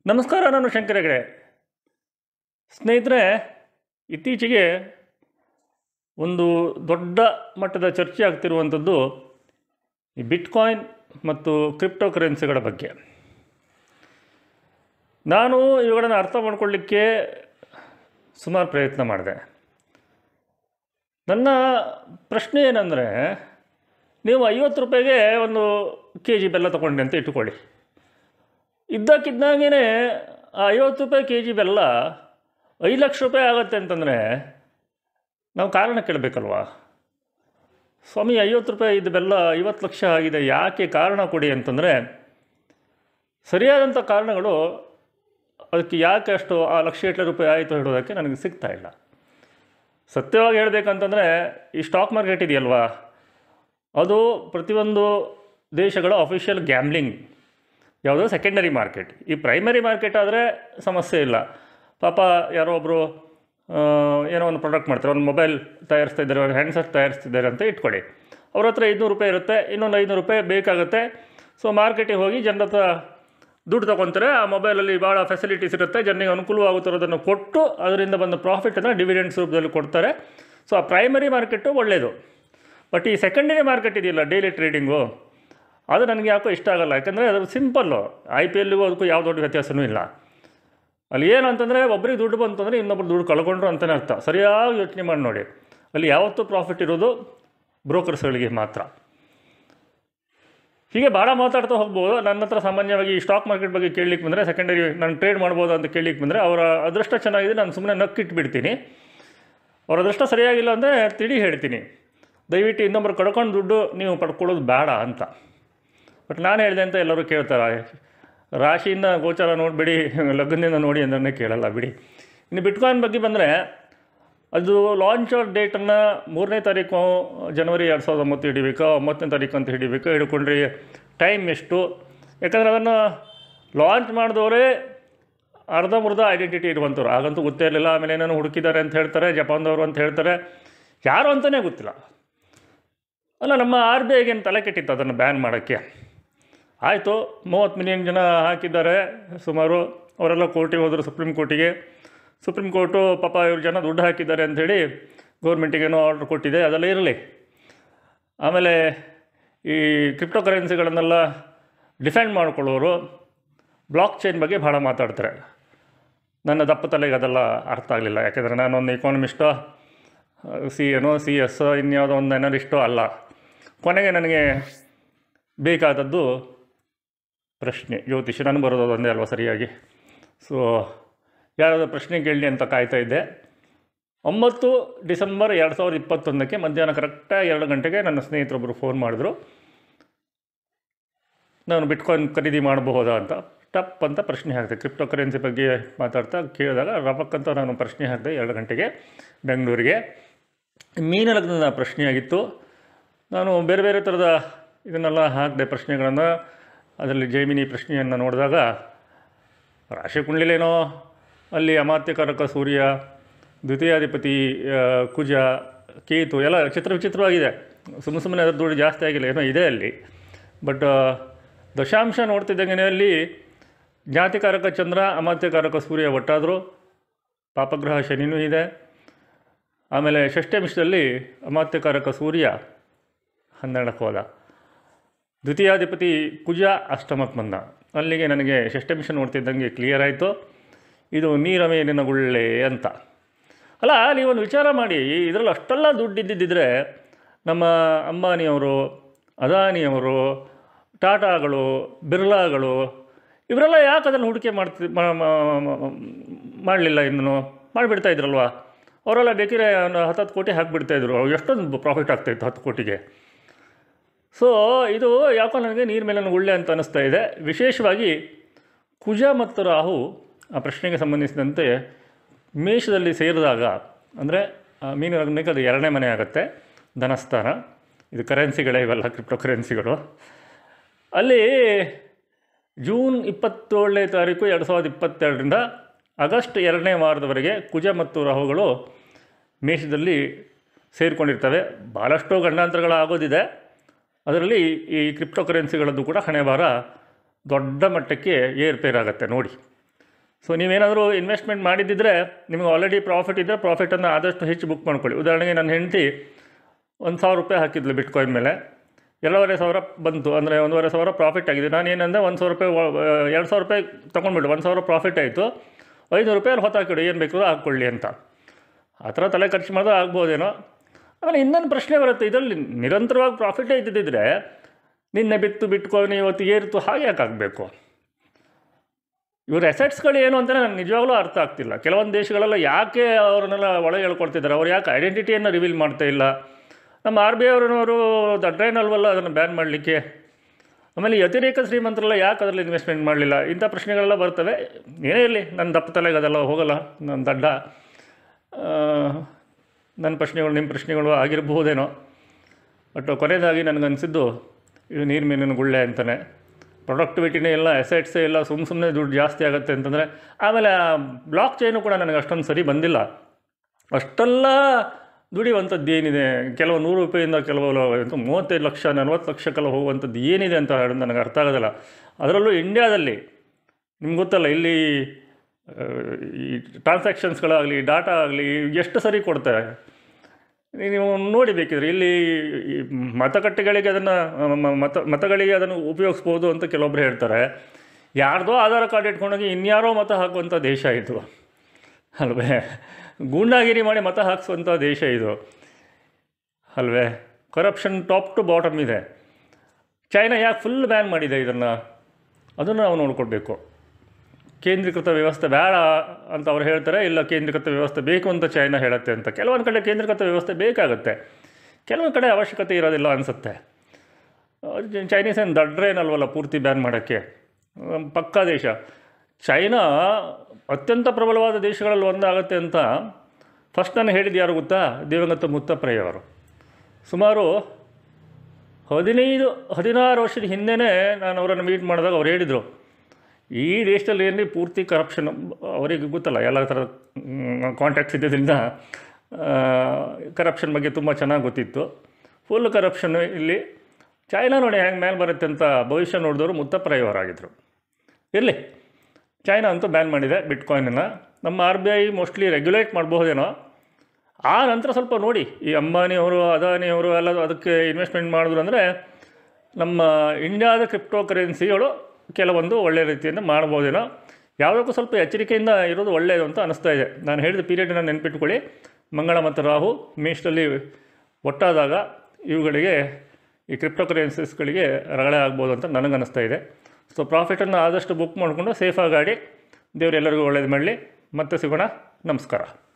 ನಮಸ್ಕಾರ ನಾನು ಶಂಕರ ಹೆಗಡೆ ಸ್ನೇಹಿತರೆ ಇತ್ತೀಚೆಗೆ ಒಂದು ದೊಡ್ಡ ಮಟ್ಟದ ಚರ್ಚೆ ಆಗ್ತಿರುವಂಥದ್ದು ಈ ಬಿಟ್ಕಾಯಿನ್ ಮತ್ತು ಕ್ರಿಪ್ಟೋ ಕರೆನ್ಸಿಗಳ ಬಗ್ಗೆ ನಾನು ಇವುಗಳನ್ನು ಅರ್ಥ ಮಾಡ್ಕೊಳ್ಳಿಕ್ಕೆ ಸುಮಾರು ಪ್ರಯತ್ನ ಮಾಡಿದೆ ನನ್ನ ಪ್ರಶ್ನೆ ಏನಂದರೆ ನೀವು ಐವತ್ತು ರೂಪಾಯಿಗೆ ಒಂದು ಕೆ ಜಿ ಬೆಲ್ಲ ತೊಗೊಂಡೆ ಅಂತ ಇಟ್ಟುಕೊಳ್ಳಿ ಇದ್ದಕ್ಕಿದ್ದಾಗೇ ಆ ಐವತ್ತು ರೂಪಾಯಿ ಕೆ ಜಿ ಬೆಲ್ಲ ಐದು ಲಕ್ಷ ರೂಪಾಯಿ ಆಗುತ್ತೆ ಅಂತಂದರೆ ನಾವು ಕಾರಣ ಕೇಳಬೇಕಲ್ವಾ ಸ್ವಾಮಿ ಐವತ್ತು ರೂಪಾಯಿ ಇದು ಬೆಲ್ಲ ಐವತ್ತು ಲಕ್ಷ ಆಗಿದೆ ಯಾಕೆ ಕಾರಣ ಕೊಡಿ ಅಂತಂದರೆ ಸರಿಯಾದಂಥ ಕಾರಣಗಳು ಅದಕ್ಕೆ ಯಾಕೆ ಅಷ್ಟು ಆ ಲಕ್ಷ ಗಟ್ಟಲೆ ರೂಪಾಯಿ ಆಯಿತು ಹೇಳೋದಕ್ಕೆ ನನಗೆ ಸಿಗ್ತಾ ಇಲ್ಲ ಸತ್ಯವಾಗಿ ಹೇಳಬೇಕಂತಂದರೆ ಈ ಸ್ಟಾಕ್ ಮಾರ್ಕೆಟ್ ಇದೆಯಲ್ವಾ ಅದು ಪ್ರತಿಯೊಂದು ದೇಶಗಳ ಅಫಿಷಿಯಲ್ ಗ್ಯಾಮ್ಲಿಂಗ್ ಯಾವುದೋ ಸೆಕೆಂಡರಿ ಮಾರ್ಕೆಟ್ ಈ ಪ್ರೈಮರಿ ಮಾರ್ಕೆಟ್ ಆದರೆ ಸಮಸ್ಯೆ ಇಲ್ಲ ಪಾಪ ಯಾರೋ ಒಬ್ಬರು ಏನೋ ಒಂದು ಪ್ರಾಡಕ್ಟ್ ಮಾಡ್ತಾರೆ ಒಂದು ಮೊಬೈಲ್ ತಯಾರಿಸ್ತಾ ಇದ್ದಾರೆ ಒಂದು ಹ್ಯಾಂಡ್ಸೆಟ್ ತಯಾರಿಸ್ತಿದ್ದಾರೆ ಅಂತ ಇಟ್ಕೊಳ್ಳಿ ಅವ್ರ ಹತ್ರ ಐದುನೂರು ರೂಪಾಯಿ ಇರುತ್ತೆ ಇನ್ನೊಂದು ಐನೂರು ರೂಪಾಯಿ ಬೇಕಾಗುತ್ತೆ ಸೊ ಮಾರ್ಕೆಟಿಗೆ ಹೋಗಿ ಜನರ ಹತ್ರ ದುಡ್ಡು ತೊಗೊತಾರೆ ಆ ಮೊಬೈಲಲ್ಲಿ ಭಾಳ ಫೆಸಿಲಿಟೀಸ್ ಇರುತ್ತೆ ಜನರಿಗೆ ಅನುಕೂಲವಾಗುತ್ತಿರೋದನ್ನು ಕೊಟ್ಟು ಅದರಿಂದ ಬಂದ ಪ್ರಾಫಿಟನ್ನು ಡಿವಿಡೆಂಡ್ಸ್ ರೂಪದಲ್ಲಿ ಕೊಡ್ತಾರೆ ಸೊ ಆ ಪ್ರೈಮರಿ ಮಾರ್ಕೆಟು ಒಳ್ಳೆಯದು ಬಟ್ ಈ ಸೆಕೆಂಡರಿ ಮಾರ್ಕೆಟ್ ಇದೆಯಲ್ಲ ಡೈಲಿ ಟ್ರೇಡಿಂಗು ಅದು ನನಗೆ ಯಾಕೋ ಇಷ್ಟ ಆಗಲ್ಲ ಯಾಕಂದರೆ ಅದು ಸಿಂಪಲ್ಲು ಐ ಪಿ ಎಲ್ಗೂ ಅದಕ್ಕೂ ಯಾವ ದೊಡ್ಡ ವ್ಯತ್ಯಾಸವೂ ಇಲ್ಲ ಅಲ್ಲಿ ಏನು ಅಂತಂದರೆ ಒಬ್ಬರಿಗೆ ದುಡ್ಡು ಬಂತು ಅಂದರೆ ಇನ್ನೊಬ್ರು ದುಡ್ಡು ಕಳ್ಕೊಂಡ್ರು ಅಂತಲೇ ಅರ್ಥ ಸರಿಯಾಗಿ ಯೋಚನೆ ಮಾಡಿ ನೋಡಿ ಅಲ್ಲಿ ಯಾವತ್ತೂ ಪ್ರಾಫಿಟ್ ಇರೋದು ಬ್ರೋಕರ್ಸ್ಗಳಿಗೆ ಮಾತ್ರ ಹೀಗೆ ಭಾಳ ಮಾತಾಡ್ತಾ ಹೋಗ್ಬೋದು ನನ್ನ ಹತ್ರ ಸಾಮಾನ್ಯವಾಗಿ ಈ ಸ್ಟಾಕ್ ಮಾರ್ಕೆಟ್ ಬಗ್ಗೆ ಕೇಳಲಿಕ್ಕೆ ಬಂದರೆ ಸೆಕೆಂಡರಿ ನಾನು ಟ್ರೇಡ್ ಮಾಡ್ಬೋದು ಅಂತ ಕೇಳಲಿಕ್ಕೆ ಬಂದರೆ ಅವರ ಅದೃಷ್ಟ ಚೆನ್ನಾಗಿದೆ ನಾನು ಸುಮ್ಮನೆ ನಕ್ಕಿಟ್ಬಿಡ್ತೀನಿ ಅವ್ರ ಅದೃಷ್ಟ ಸರಿಯಾಗಿಲ್ಲ ಅಂದರೆ ತಿಳಿ ಹೇಳ್ತೀನಿ ದಯವಿಟ್ಟು ಇನ್ನೊಬ್ರು ಕಡ್ಕೊಂಡು ದುಡ್ಡು ನೀವು ಪಡ್ಕೊಳ್ಳೋದು ಬೇಡ ಅಂತ ಬಟ್ ನಾನು ಹೇಳಿದೆ ಅಂತ ಎಲ್ಲರೂ ಕೇಳ್ತಾರೆ ರಾಶಿಯಿಂದ ಗೋಚಾರ ನೋಡಿಬಿಡಿ ಲಗ್ನದಿಂದ ನೋಡಿ ಅಂದ್ರೆ ಕೇಳಲ್ಲ ಬಿಡಿ ಇನ್ನು ಬಿಟ್ಕಾಯಿನ್ ಬಗ್ಗೆ ಬಂದರೆ ಅದು ಲಾಂಚ್ ಡೇಟನ್ನು ಮೂರನೇ ತಾರೀಕು ಜನವರಿ ಎರಡು ಸಾವಿರದ ಒಂಬತ್ತು ಹಿಡಿಬೇಕಾ ಒಂಬತ್ತನೇ ತಾರೀಕು ಅಂತ ಹಿಡಿಬೇಕಾ ಹಿಡ್ಕೊಂಡ್ರಿ ಟೈಮ್ ಎಷ್ಟು ಯಾಕಂದರೆ ಅದನ್ನು ಲಾಂಚ್ ಮಾಡಿದವರೇ ಅರ್ಧಂಬರ್ಧ ಐಡೆಂಟಿಟಿ ಇರುವಂಥವ್ರು ಆಗಂತೂ ಗೊತ್ತೇ ಇರಲಿಲ್ಲ ಆಮೇಲೆ ಏನೇನೋ ಹುಡುಕಿದ್ದಾರೆ ಅಂತ ಹೇಳ್ತಾರೆ ಜಪಾನ್ದವರು ಅಂತ ಹೇಳ್ತಾರೆ ಯಾರು ಅಂತಲೇ ಗೊತ್ತಿಲ್ಲ ಅಲ್ಲ ನಮ್ಮ ಆರ್ ಬಿ ಐಗೇನು ತಲೆ ಕೆಟ್ಟಿತ್ತು ಅದನ್ನು ಬ್ಯಾನ್ ಮಾಡೋಕ್ಕೆ ಆಯಿತು ಮೂವತ್ತು ಮಿಲಿಯನ್ ಜನ ಹಾಕಿದ್ದಾರೆ ಸುಮಾರು ಅವರೆಲ್ಲ ಕೋರ್ಟಿಗೆ ಹೋದರು ಸುಪ್ರೀಂ ಕೋರ್ಟಿಗೆ ಸುಪ್ರೀಂ ಕೋರ್ಟು ಪಾಪ ಇವ್ರು ಜನ ದುಡ್ಡು ಹಾಕಿದ್ದಾರೆ ಅಂಥೇಳಿ ಗೌರ್ಮೆಂಟಿಗೇನೋ ಆರ್ಡ್ರ್ ಕೊಟ್ಟಿದೆ ಅದೆಲ್ಲ ಇರಲಿ ಆಮೇಲೆ ಈ ಕ್ರಿಪ್ಟೋ ಕರೆನ್ಸಿಗಳನ್ನೆಲ್ಲ ಡಿಫೆಂಡ್ ಮಾಡ್ಕೊಳ್ಳೋರು ಬ್ಲಾಕ್ ಚೈನ್ ಬಗ್ಗೆ ಭಾಳ ಮಾತಾಡ್ತಾರೆ ನನ್ನ ದಪ್ಪ ತಲೆಗೆ ಅದೆಲ್ಲ ಅರ್ಥ ಆಗಲಿಲ್ಲ ಯಾಕೆಂದರೆ ನಾನೊಂದು ಎಕಾನಮಿಸ್ಟೋ ಸಿ ಏನೋ ಸಿ ಎಸ್ ಇನ್ಯಾವುದೋ ಒಂದು ಎನಲಿಸ್ಟೋ ಅಲ್ಲ ಕೊನೆಗೆ ನನಗೆ ಬೇಕಾದದ್ದು ಪ್ರಶ್ನೆ ಜ್ಯೋತಿಷ ನಾನು ಬರೋದು ಅದೊಂದೇ ಅಲ್ವಾ ಸರಿಯಾಗಿ ಸೊ ಯಾರಾದರೂ ಪ್ರಶ್ನೆ ಕೇಳಲಿ ಅಂತ ಕಾಯ್ತಾ ಇದ್ದೆ ಒಂಬತ್ತು ಡಿಸೆಂಬರ್ ಎರಡು ಸಾವಿರದ ಇಪ್ಪತ್ತೊಂದಕ್ಕೆ ಮಧ್ಯಾಹ್ನ ಕರೆಕ್ಟಾಗಿ ಎರಡು ಗಂಟೆಗೆ ನನ್ನ ಸ್ನೇಹಿತರೊಬ್ಬರು ಫೋನ್ ಮಾಡಿದ್ರು ನಾನು ಬಿಟ್ಕಾಯಿನ್ ಖರೀದಿ ಮಾಡಬಹುದಾ ಅಂತ ಟಪ್ ಅಂತ ಪ್ರಶ್ನೆ ಹಾಕಿದೆ ಕ್ರಿಪ್ಟೋ ಕರೆನ್ಸಿ ಬಗ್ಗೆ ಮಾತಾಡ್ತಾ ಕೇಳಿದಾಗ ರಪಕ್ ಅಂತ ನಾನು ಪ್ರಶ್ನೆ ಹಾಕಿದೆ ಎರಡು ಗಂಟೆಗೆ ಬೆಂಗಳೂರಿಗೆ ಮೀನ ಲಗ್ನದ ಪ್ರಶ್ನೆಯಾಗಿತ್ತು ನಾನು ಬೇರೆ ಬೇರೆ ಥರದ ಇದನ್ನೆಲ್ಲ ಹಾಕಿದೆ ಪ್ರಶ್ನೆಗಳನ್ನು ಅದರಲ್ಲಿ ಜೈಮಿನಿ ಪ್ರಶ್ನೆಯನ್ನು ನೋಡಿದಾಗ ರಾಶಿ ಕುಂಡಲಿಲೇನೋ ಅಲ್ಲಿ ಅಮಾತ್ಯಕಾರಕ ಸೂರ್ಯ ದ್ವಿತೀಯಾಧಿಪತಿ ಆ, ಕುಜ ಕೇತು ಎಲ್ಲ ಚಿತ್ರ ವಿಚಿತ್ರವಾಗಿದೆ ಸುಮ್ಮ ಸುಮ್ಮನೆ ಅದ್ರ ದುಡ್ಡು ಜಾಸ್ತಿ ಆಗಿಲ್ಲ ಏನೋ ಇದೆ ಅಲ್ಲಿ ಬಟ್ ದಶಾಂಶ ನೋಡ್ತಿದ್ದಂಗೆ ಅಲ್ಲಿ ಜಾತಿಕಾರಕ ಚಂದ್ರ ಅಮಾತ್ಯಕಾರಕ ಸೂರ್ಯ ಒಟ್ಟಾದರೂ ಪಾಪಗ್ರಹ ಶನಿನೂ ಇದೆ ಆಮೇಲೆ ಷಷ್ಠಮಿಷದಲ್ಲಿ ಅಮಾತ್ಯಕಾರಕ ಸೂರ್ಯ ಹನ್ನೆರಡಕ್ಕೆ ಹೋದ ದ್ವಿತೀಯಾಧಿಪತಿ ಕುಜ ಅಷ್ಟಮಕ್ಕೆ ಬಂದ ಅಲ್ಲಿಗೆ ನನಗೆ ಷಷ್ಠಮಿಷ ನೋಡ್ತಿದ್ದಂಗೆ ಕ್ಲಿಯರ್ ಆಯಿತು ಇದು ನೀರ ಮೇಲಿನ ಗುಳ್ಳೆ ಅಂತ ಅಲ್ಲ ನೀವೊಂದು ವಿಚಾರ ಮಾಡಿ ಇದರಲ್ಲಿ ಅಷ್ಟೆಲ್ಲ ದುಡ್ಡು ಇದ್ದಿದ್ದಿದ್ರೆ ನಮ್ಮ ಅಂಬಾನಿಯವರು ಅದಾನಿಯವರು ಟಾಟಾಗಳು ಬಿರ್ಲಾಗಳು ಇವರೆಲ್ಲ ಯಾಕೆ ಅದನ್ನು ಹೂಡಿಕೆ ಮಾಡ್ತಿ ಮಾಡಲಿಲ್ಲ ಇನ್ನೂ ಮಾಡಿಬಿಡ್ತಾ ಇದ್ರಲ್ವಾ ಅವರೆಲ್ಲ ಬೇಕಿದ್ರೆ ಒಂದು ಹತ್ತತ್ತು ಕೋಟಿ ಹಾಕಿಬಿಡ್ತಾಯಿದ್ರು ಎಷ್ಟೊಂದು ಪ್ರಾಫಿಟ್ ಆಗ್ತಾಯಿತ್ತು ಹತ್ತು ಕೋಟಿಗೆ ಸೊ ಇದು ಯಾಕೋ ನನಗೆ ನೀರು ಮೇಲಿನ ಗುಳ್ಳೆ ಅಂತ ಅನ್ನಿಸ್ತಾ ಇದೆ ವಿಶೇಷವಾಗಿ ಕುಜ ಮತ್ತು ರಾಹು ಆ ಪ್ರಶ್ನೆಗೆ ಸಂಬಂಧಿಸಿದಂತೆ ಮೇಷದಲ್ಲಿ ಸೇರಿದಾಗ ಅಂದರೆ ಮೀನು ಲಗ್ನಕ್ಕೆ ಅದು ಎರಡನೇ ಮನೆ ಆಗುತ್ತೆ ಧನಸ್ಥಾನ ಇದು ಕರೆನ್ಸಿಗಳೇ ಇವೆಲ್ಲ ಕ್ರಿಪ್ಟೋ ಕರೆನ್ಸಿಗಳು ಅಲ್ಲಿ ಜೂನ್ ಇಪ್ಪತ್ತೇಳನೇ ತಾರೀಕು ಎರಡು ಸಾವಿರದ ಇಪ್ಪತ್ತೆರಡರಿಂದ ಆಗಸ್ಟ್ ಎರಡನೇ ವಾರದವರೆಗೆ ಕುಜ ಮತ್ತು ರಾಹುಗಳು ಮೇಷದಲ್ಲಿ ಸೇರಿಕೊಂಡಿರ್ತವೆ ಭಾಳಷ್ಟು ಗಂಡಾಂತರಗಳು ಆಗೋದಿದೆ ಅದರಲ್ಲಿ ಈ ಕ್ರಿಪ್ಟೋ ಕರೆನ್ಸಿಗಳದ್ದು ಕೂಡ ಹಣೆ ಬಾರ ದೊಡ್ಡ ಮಟ್ಟಕ್ಕೆ ಏರ್ಪೇರಾಗತ್ತೆ ನೋಡಿ ಸೊ ನೀವೇನಾದರೂ ಇನ್ವೆಸ್ಟ್ಮೆಂಟ್ ಮಾಡಿದ್ದಿದ್ರೆ ನಿಮಗೆ ಆಲ್ರೆಡಿ ಪ್ರಾಫಿಟ್ ಇದ್ದರೆ ಪ್ರಾಫಿಟನ್ನು ಆದಷ್ಟು ಹೆಚ್ಚು ಬುಕ್ ಮಾಡ್ಕೊಳ್ಳಿ ಉದಾಹರಣೆಗೆ ನನ್ನ ಹೆಂಡತಿ ಒಂದು ಸಾವಿರ ರೂಪಾಯಿ ಹಾಕಿದ್ಲು ಬಿಟ್ಕಾಯಿನ್ ಮೇಲೆ ಎರಡೂವರೆ ಸಾವಿರ ಬಂತು ಅಂದರೆ ಒಂದೂವರೆ ಸಾವಿರ ಪ್ರಾಫಿಟ್ ಆಗಿದೆ ನಾನು ಏನಂದೆ ಒಂದು ಸಾವಿರ ರೂಪಾಯಿ ಎರಡು ಸಾವಿರ ರೂಪಾಯಿ ತೊಗೊಂಡ್ಬಿಡು ಒಂದು ಸಾವಿರ ಪ್ರಾಫಿಟ್ ಆಯಿತು ಐನೂರು ರೂಪಾಯಿ ಅಲ್ಲಿ ಹೊತ್ತಾಕಿಡು ಏನು ಬೇಕಾದ್ರೂ ಹಾಕ್ಕೊಳ್ಳಿ ಅಂತ ಆ ಥರ ತಲೆ ಖರ್ಚು ಮಾಡಿದ್ರೆ ಆಗ್ಬೋದೇನೋ ಆಮೇಲೆ ಇನ್ನೊಂದು ಪ್ರಶ್ನೆ ಬರುತ್ತೆ ಇದರಲ್ಲಿ ನಿರಂತರವಾಗಿ ಪ್ರಾಫಿಟೇ ಇದ್ದಿದ್ದರೆ ನಿನ್ನೆ ಬಿತ್ತು ಬಿಟ್ಕೊಂಡು ಇವತ್ತು ಏರಿತು ಹಾಗೆ ಯಾಕೆ ಆಗಬೇಕು ಇವ್ರ ಎಸೆಟ್ಸ್ಗಳು ಏನು ಅಂತ ನನಗೆ ನಿಜವಾಗ್ಲೂ ಅರ್ಥ ಆಗ್ತಿಲ್ಲ ಕೆಲವೊಂದು ದೇಶಗಳೆಲ್ಲ ಯಾಕೆ ಅವ್ರನ್ನೆಲ್ಲ ಒಳಗೆ ಹೇಳ್ಕೊಡ್ತಿದ್ದಾರೆ ಅವ್ರು ಯಾಕೆ ಐಡೆಂಟಿಟಿಯನ್ನು ರಿವೀಲ್ ಮಾಡ್ತಾ ಇಲ್ಲ ನಮ್ಮ ಆರ್ ಬಿ ಐ ಅವ್ರನ್ನವರು ದಡ್ರೇನಲ್ವಲ್ಲ ಅದನ್ನು ಬ್ಯಾನ್ ಮಾಡಲಿಕ್ಕೆ ಆಮೇಲೆ ಈ ಅತಿರೇಕ ಶ್ರೀಮಂತರೆಲ್ಲ ಯಾಕೆ ಅದರಲ್ಲಿ ಇನ್ವೆಸ್ಟ್ಮೆಂಟ್ ಮಾಡಲಿಲ್ಲ ಇಂಥ ಪ್ರಶ್ನೆಗಳೆಲ್ಲ ಬರ್ತವೆ ಏನೇ ಇರಲಿ ನನ್ನ ದಪ್ಪ ತಲೆಗೆ ಅದೆಲ್ಲ ಹೋಗಲ್ಲ ನನ್ನ ದಡ್ಡ ಆ, ನನ್ನ ಪ್ರಶ್ನೆಗಳು ನಿಮ್ಮ ಪ್ರಶ್ನೆಗಳು ಆಗಿರಬಹುದೇನೋ ಬಟ್ ಕೊನೆಯದಾಗಿ ನನಗನ್ಸಿದ್ದು ಇದು ನೀರು ಮೀನಿನ ಗುಳ್ಳೆ ಅಂತಲೇ ಪ್ರೊಡಕ್ಟಿವಿಟಿನೇ ಇಲ್ಲ ಎಸೆಟ್ಸೇ ಇಲ್ಲ ಸುಮ್ಮ ಸುಮ್ಮನೆ ದುಡ್ಡು ಜಾಸ್ತಿ ಆಗುತ್ತೆ ಅಂತಂದರೆ ಆಮೇಲೆ ಬ್ಲಾಕ್ ಚೈನು ಕೂಡ ನನಗೆ ಅಷ್ಟೊಂದು ಸರಿ ಬಂದಿಲ್ಲ ಅಷ್ಟೆಲ್ಲ ದುಡಿಯುವಂಥದ್ದು ಏನಿದೆ ಕೆಲವು ನೂರು ರೂಪಾಯಿಂದ ಕೆಲವು ಎಂತ ಮೂವತ್ತೈದು ಲಕ್ಷ ನಲ್ವತ್ತು ಲಕ್ಷಕ್ಕೆಲ್ಲ ಹೋಗುವಂಥದ್ದು ಏನಿದೆ ಅಂತ ಹೇಳೋದು ನನಗೆ ಅರ್ಥ ಆಗೋದಿಲ್ಲ ಅದರಲ್ಲೂ ಇಂಡ್ಯಾದಲ್ಲಿ ನಿಮ್ಗೆ ಗೊತ್ತಲ್ಲ ಇಲ್ಲಿ ಆ, ಈ ಟ್ರಾನ್ಸಾಕ್ಷನ್ಸ್ಗಳಾಗಲಿ ಡಾಟಾ ಆಗಲಿ ಎಷ್ಟು ಸರಿ ಕೊಡ್ತಾರೆ ನೀವು ನೋಡಿ ಬೇಕಿದ್ರೆ ಇಲ್ಲಿ ಈ ಮತಗಟ್ಟೆಗಳಿಗೆ ಅದನ್ನು ಮತ ಮತಗಳಿಗೆ ಅದನ್ನು ಉಪಯೋಗಿಸ್ಬೋದು ಅಂತ ಕೆಲವೊಬ್ರು ಹೇಳ್ತಾರೆ ಯಾರ್ದೋ ಆಧಾರ್ ಕಾರ್ಡ್ ಇಟ್ಕೊಂಡೋಗಿ ಇನ್ಯಾರೋ ಮತ ಹಾಕುವಂಥ ದೇಶ ಇದು ಅಲ್ವೇ ಗೂಂಡಾಗಿರಿ ಮಾಡಿ ಮತ ಹಾಕಿಸುವಂಥ ದೇಶ ಇದು ಅಲ್ವೇ ಕರಪ್ಷನ್ ಟಾಪ್ ಟು ಬಾಟಮ್ ಇದೆ ಚೈನಾ ಯಾಕೆ ಫುಲ್ ಬ್ಯಾನ್ ಮಾಡಿದೆ ಇದನ್ನು ಅದನ್ನು ನಾವು ನೋಡ್ಕೊಳ್ಬೇಕು ಕೇಂದ್ರೀಕೃತ ವ್ಯವಸ್ಥೆ ಬೇಡ ಅಂತ ಅವ್ರು ಹೇಳ್ತಾರೆ ಇಲ್ಲ ಕೇಂದ್ರೀಕೃತ ವ್ಯವಸ್ಥೆ ಬೇಕು ಅಂತ ಚೈನಾ ಹೇಳುತ್ತೆ ಅಂತ ಕೆಲವೊಂದು ಕಡೆ ಕೇಂದ್ರೀಕೃತ ವ್ಯವಸ್ಥೆ ಬೇಕಾಗುತ್ತೆ ಕೆಲವೊಂದು ಕಡೆ ಅವಶ್ಯಕತೆ ಇರೋದಿಲ್ಲ ಅನಿಸುತ್ತೆ ಚೈನೀಸ್ ಏನು ದಡ್ರೇನಲ್ವಲ್ಲ ಪೂರ್ತಿ ಬ್ಯಾನ್ ಮಾಡೋಕ್ಕೆ ಅಹ್, ಪಕ್ಕಾ ದೇಶ ಚೈನಾ ಅತ್ಯಂತ ಪ್ರಬಲವಾದ ದೇಶಗಳಲ್ಲಿ ಒಂದಾಗುತ್ತೆ ಅಂತ ಫಸ್ಟ್ ನಾನು ಹೇಳಿದ್ದು ಯಾರು ಗೊತ್ತಾ ದಿವಂಗತ ಮುತ್ತಪ್ರಯ್ಯವರು ಸುಮಾರು ಹದಿನೈದು ಹದಿನಾರು ವರ್ಷದ ಹಿಂದೆಯೇ ನಾನು ಅವರನ್ನು ಮೀಟ್ ಮಾಡಿದಾಗ ಅವ್ರು ಹೇಳಿದರು ಈ ದೇಶದಲ್ಲಿ ಏನೇ ಪೂರ್ತಿ ಕರಪ್ಷನ್ ಅವರಿಗೆ ಗೊತ್ತಲ್ಲ ಎಲ್ಲ ಥರದ ಕಾಂಟ್ಯಾಕ್ಟ್ಸ್ ಇದ್ದಿದ್ದರಿಂದ ಕರಪ್ಷನ್ ಬಗ್ಗೆ ತುಂಬ ಚೆನ್ನಾಗಿ ಗೊತ್ತಿತ್ತು ಫುಲ್ ಕರಪ್ಷನ್ ಇಲ್ಲಿ ಚೈನಾ ನೋಡಿ ಹೆಂಗೆ ಮೇಲೆ ಬರುತ್ತೆ ಅಂತ ಭವಿಷ್ಯ ನೋಡಿದವರು ಮುತ್ತಪ್ರಾಯವರಾಗಿದ್ದರು ಇರಲಿ ಚೈನಾ ಅಂತೂ ಬ್ಯಾನ್ ಮಾಡಿದೆ ಬಿಟ್ಕಾಯಿನನ್ನು ನಮ್ಮ R B I mostly regulate ಮಾಡಬಹುದೇನೋ ಆ ನಂತರ ಸ್ವಲ್ಪ ನೋಡಿ ಈ ಅಂಬಾನಿಯವರು ಅದಾನಿಯವರು ಎಲ್ಲ ಅದಕ್ಕೆ ಇನ್ವೆಸ್ಟ್ಮೆಂಟ್ ಮಾಡಿದ್ರು ಅಂದರೆ ನಮ್ಮ ಇಂಡಿಯಾದ ಕ್ರಿಪ್ಟೋ ಕರೆನ್ಸಿಗಳು ಕೆಲವೊಂದು ಒಳ್ಳೆಯ ರೀತಿಯಿಂದ ಮಾಡ್ಬೋದೇನೋ ಯಾವುದಕ್ಕೂ ಸ್ವಲ್ಪ ಎಚ್ಚರಿಕೆಯಿಂದ ಇರೋದು ಒಳ್ಳೆಯದು ಅಂತ ಅನಿಸ್ತಾ ಇದೆ ನಾನು ಹೇಳಿದ ಪೀರಿಯಡನ್ನು ನೆನ್ಪಿಟ್ಕೊಳ್ಳಿ ಮಂಗಳ ಮತ್ತು ರಾಹು ಮೇಷದಲ್ಲಿ ಒಟ್ಟಾದಾಗ ಇವುಗಳಿಗೆ ಈ ಕ್ರಿಪ್ಟೋ ಕರೆನ್ಸೀಸ್ಗಳಿಗೆ ರಗಳೆ ಆಗ್ಬೋದು ಅಂತ ನನಗನ್ನಿಸ್ತಾ ಇದೆ ಸೊ ಪ್ರಾಫಿಟನ್ನು ಆದಷ್ಟು ಬುಕ್ ಮಾಡಿಕೊಂಡು ಸೇಫಾಗಿ ಆಡಿ ದೇವರೆಲ್ಲರಿಗೂ ಒಳ್ಳೇದು ಮಾಡಲಿ ಮತ್ತೆ ಸಿಗೋಣ ನಮಸ್ಕಾರ